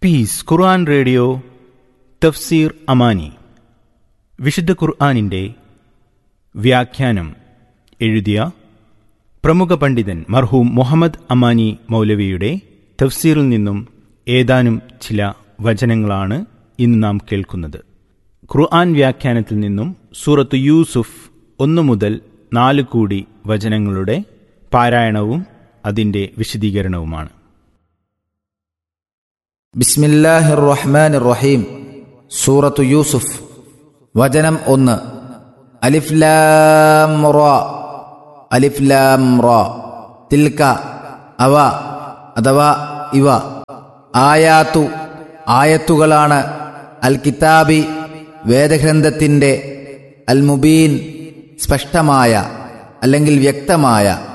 piece ഖുർആൻ radio തഫ്സീർ അമാനി വിശുദ്ധ ഖുർആാനിൻ്റെ വ്യാഖ്യാനം എഴുതിയ പ്രമുഖ പണ്ഡിതൻ മർഹൂം മുഹമ്മദ് അമാനി മൗലവിയുടെ തഫ്സീറിൽ നിന്നും ഏതാനും ചില വചനങ്ങളാണ് ഇന്ന് നാം കേൾക്കുന്നത് ഖുർആൻ വ്യാഖ്യാനത്തിൽ നിന്നും സൂറത്ത് യൂസുഫ് ഒന്നു മുതൽ നാല് കൂടി വചനങ്ങളുടെ പാരായണവും അതിൻ്റെ വിശദീകരണവുമാണ് ബിസ്മില്ലാഹിർ റഹ്മാനിർ റഹീം സൂറത്തു യൂസുഫ് വചനം ഒന്ന് അലിഫ് ലാം റ അലിഫ് ലാം റ തിൽക അവ അഥവാ ഇവ ആയാത്തു ആയത്തുകളാണ് അൽ കിതാബി വേദഗ്രന്ഥത്തിൻ്റെ അൽ മുബീൻ സ്പഷ്ടമായ അല്ലെങ്കിൽ വ്യക്തമായ